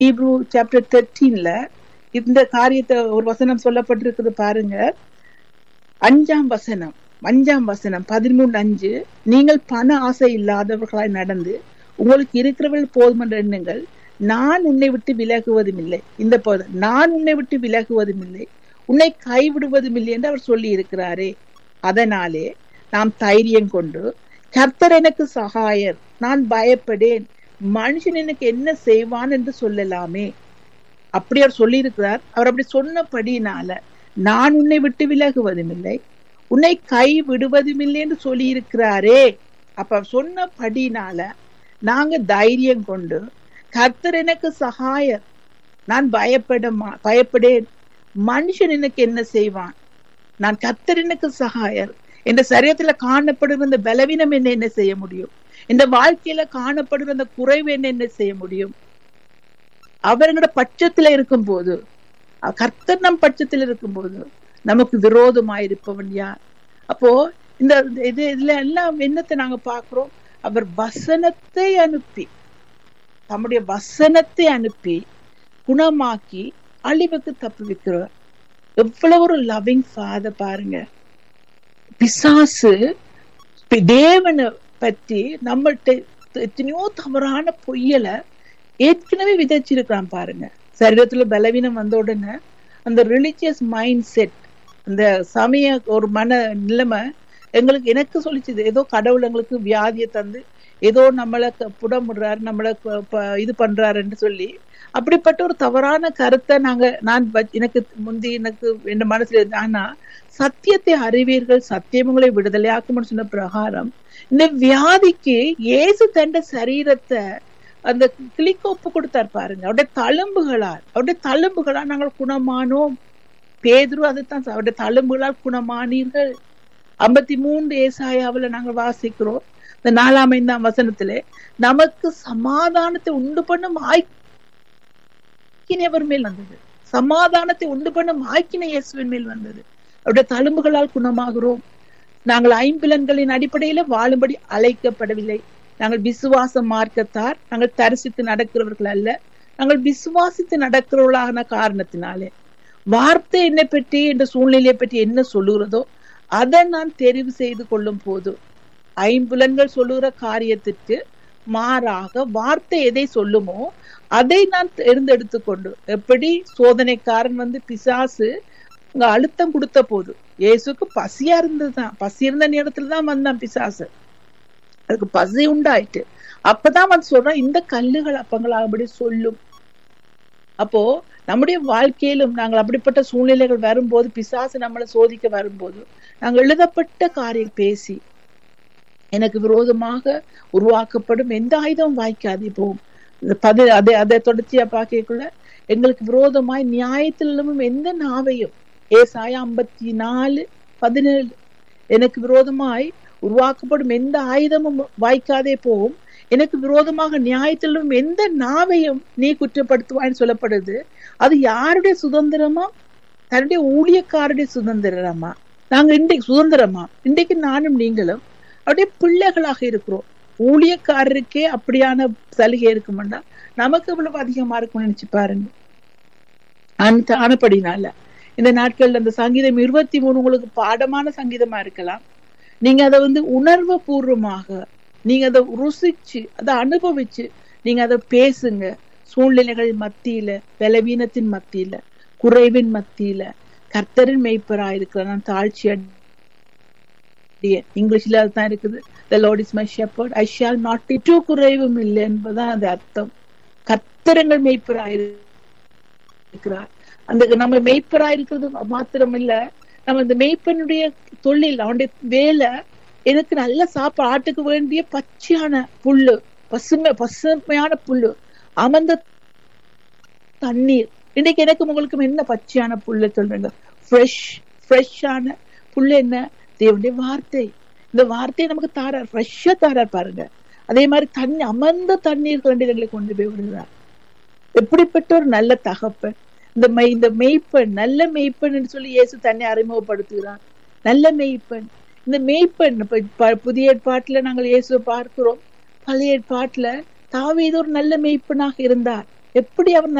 Hebrew chapter தேர்ட்டீன்ல இந்த காரியத்தை ஒரு வசனம் சொல்லப்பட்டிருக்குது பாருங்க அஞ்சாம் வசனம் அஞ்சாம் வசனம் பதிமூணு அஞ்சு நீங்கள் பண ஆசை இல்லாதவர்களாய் நடந்து உங்களுக்கு இருக்கிறவர்கள் போதும் என்ற எண்ணுங்கள் நான் உன்னை விட்டு விலகுவதும் இல்லை இந்த போதும் நான் உன்னை விட்டு விலகுவதும் இல்லை உன்னை கைவிடுவதும் இல்லை என்று அவர் சொல்லி இருக்கிறாரே அதனாலே நாம் தைரியம் கொண்டு கர்த்தர் எனக்கு சகாயர் நான் பயப்படேன் மனுஷன் எனக்கு என்ன செய்வான் என்று சொல்லலாமே அப்படி அவர் சொல்லியிருக்கிறார் அவர் அப்படி சொன்னபடினால நான் உன்னை விட்டு விலகுவதும் இல்லை உன்னை கை விடுவதும் இல்லை என்று சொல்லி இருக்கிறாரே அப்ப அவர் சொன்னபடினால நாங்க தைரியம் கொண்டு கர்த்தர் எனக்கு சகாயர் நான் பயப்பட மா- பயப்படேன் மனுஷன் எனக்கு என்ன செய்வான் நான் கர்த்தர் எனக்கு சகாயர் இந்த சரீரத்துல காணப்படுகிற இந்த பலவீனம் என்ன என்ன செய்ய முடியும் இந்த வாழ்க்கையில காணப்படுகிற அந்த குறைவு என்ன என்ன செய்ய முடியும் அவர்களோட பட்சத்துல இருக்கும் போது கர்த்தர் நம் பட்சத்தில் இருக்கும் போது நமக்கு விரோதமாயிருப்பவன் யார் அப்போ இந்த இது இதுல எல்லாம் என்னத்தை நாங்க பாக்குறோம் அவர் வசனத்தை அனுப்பி தம்முடைய வசனத்தை அனுப்பி குணமாக்கி அழிவுக்கு தப்புவிக்கிறார் எவ்வளவு ஒரு லவ்விங் ஃபாதர் பாருங்க பிசாசு பி- தேவனை பற்றி நம்மள்ட்ட எத்தனையோ தவறான பொய்யலை ஏற்கனவே விதைச்சிருக்கிறான் பாருங்க சரீரத்துல பலவீனம் வந்த உடனே அந்த ரிலிஜியஸ் மைண்ட் செட் அந்த சமய ஒரு மன நிலைமை எங்களுக்கு எனக்கு சொல்லிச்சுது ஏதோ கடவுள் எங்களுக்கு வியாதியை தந்து ஏதோ நம்மளை க- புடமுடுறாரு நம்மளை ப- ப- இது பண்றாருன்னு சொல்லி அப்படிப்பட்ட ஒரு தவறான கருத்தை நாங்க நான் வச்- எனக்கு முந்தி எனக்கு என் மனசுல இருந்து ஆனா சத்தியத்தை அறிவீர்கள் சத்தியம் உங்களை விடுதலையாக்கும்னு சொன்ன பிரகாரம் இந்த வியாதிக்கு இயேசு தண்ட சரீரத்தை அந்த கிளிக்கு ஒப்பு கொடுத்தார் பாருங்க அவருடைய தழும்புகளால் அவருடைய தழும்புகளால் நாங்கள் குணமானோம் பேதுரு அதைத்தான் சொ- அவருடைய தழும்புகளால் குணமானீர்கள் ஐம்பத்தி மூன்று ஏசாயாவுல நாங்கள் வாசிக்கிறோம் இந்த நாலாம் ஐந்தாம் வசனத்திலே நமக்கு சமாதானத்தை உண்டு பண்ணும் ஆக்கினை அவர் மேல் வந்தது சமாதானத்தை உண்டு பண்ணும் ஆக்கினை இயேசுவின் மேல் வந்தது அவருடைய தழும்புகளால் குணமாகிறோம் நாங்கள் ஐம்பிலன்களின் அடிப்படையில வாழும்படி அழைக்கப்படவில்லை நாங்கள் விசுவாச மார்க்கத்தார் நாங்கள் தரிசித்து நடக்கிறவர்கள் அல்ல நாங்கள் விசுவாசித்து நடக்கிறவர்களான காரணத்தினாலே வார்த்தை என்னை பற்றி என்ற சூழ்நிலையை பற்றி என்ன சொல்லுகிறதோ அதை நான் தெரிவு செய்து கொள்ளும் போது ஐம்புலன்கள் சொல்லுகிற காரியத்திற்கு மாறாக வார்த்தை எதை சொல்லுமோ அதை நான் தேர்ந்தெடுத்து கொண்டு எப்படி சோதனைக்காரன் வந்து பிசாசு அங்க அழுத்தம் கொடுத்த போது இயேசுக்கு பசியா இருந்ததுதான் பசி இருந்த நேரத்துல தான் வந்தான் பிசாசு அதுக்கு பசி உண்டாயிட்டு அப்பதான் வந்து சொல்றான் இந்த கல்லுகள் அப்பங்களாகபடி சொல்லும் அப்போ நம்முடைய வாழ்க்கையிலும் நாங்கள் அப்படிப்பட்ட சூழ்நிலைகள் வரும்போது பிசாசு நம்மளை சோதிக்க வரும்போது நாங்கள் எழுதப்பட்ட காரியம் பேசி எனக்கு விரோதமாக உருவாக்கப்படும் எந்த ஆயுதம் வாய்க்காதே போகும் இந்த பதி அதை அதை தொடர்ச்சியா பார்க்கக்குள்ள எங்களுக்கு விரோதமாய் நியாயத்திலும் எந்த நாவையும் ஏசாயா ஐம்பத்தி நாலு பதினேழு எனக்கு விரோதமாய் உருவாக்கப்படும் எந்த ஆயுதமும் வாய்க்காதே போகும் எனக்கு விரோதமாக நியாயத்திலும் எந்த நாவையும் நீ குற்றப்படுத்துவாய்ன்னு சொல்லப்படுது அது யாருடைய சுதந்திரமா தன்னுடைய ஊழியக்காரருடைய சுதந்திரமா நாங்க இன்றைக்கு சுதந்திரமா இன்றைக்கு நானும் நீங்களும் அப்படியே பிள்ளைகளாக இருக்கிறோம் ஊழியக்காரருக்கே அப்படியான சலுகை இருக்குமெண்டா நமக்கு இவ்வளவு அதிகமா இருக்கும்னு நினைச்சு பாருங்க அந்த ஆனப்படினால இந்த நாட்கள்ல அந்த சங்கீதம் இருபத்தி மூணு உங்களுக்கு பாடமான சங்கீதமா இருக்கலாம் நீங்க அதை வந்து உணர்வு பூர்வமாக நீங்க அதை ருசிச்சு அதை அனுபவிச்சு நீங்க அதை பேசுங்க சூழ்நிலைகள் மத்தியில பலவீனத்தின் மத்தியில குறைவின் மத்தியில கர்த்தரின் மெய்ப்பராக இருக்கிற நான் தாழ்ச்சி அடையேன் இங்கிலீஷ்ல அதுதான் இருக்குது the lord is my shepherd I shall not do குறைவும் இல்லை என்பதுதான் அது அர்த்தம் கர்த்தரங்கள் மெய்ப்பராக இருக்கிறார் அந்த நம்ம மெய்ப்பராக இருக்கிறது மாத்திரம் இல்ல நம்ம இந்த மெய்ப்பனுடைய தொழில் அவனுடைய வேலை எனக்கு நல்ல சாப்பாடு ஆட்டுக்கு வேண்டிய பச்சையான புல்லு பசுமை பசுமையான புல்லு அமர்ந்த தண்ணீர் இன்னைக்கு எனக்கு உங்களுக்கும் என்ன பச்சையான புல்லு சொல்றீங்க ஃப்ரெஷ் ஃப்ரெஷ்ஷான புல்லு என்ன தேவனுடைய வார்த்தை இந்த வார்த்தையை நமக்கு தாரார் ஃப்ரெஷ்ஷா தாரார் பாருங்க அதே மாதிரி தண்ணி அமர்ந்த தண்ணீர் கண்டிதங்களை கொண்டு போய் விடுகிறார் எப்படிப்பட்ட ஒரு நல்ல தகப்பன் இந்த மெய் இந்த மெய்ப்பெண் நல்ல மெய்ப்பெண் சொல்லி இயேசு தன்னை அறிமுகப்படுத்துகிறார் நல்ல மெய்ப்பெண் இந்த மெய்ப்பெண் புதிய ஏற்பாட்டுல நாங்கள் இயேசுவை பார்க்கிறோம் பழைய ஏற்பாட்டுல தாவீது ஒரு நல்ல மெய்ப்பெண்ணாக இருந்தார் எப்படி அவர்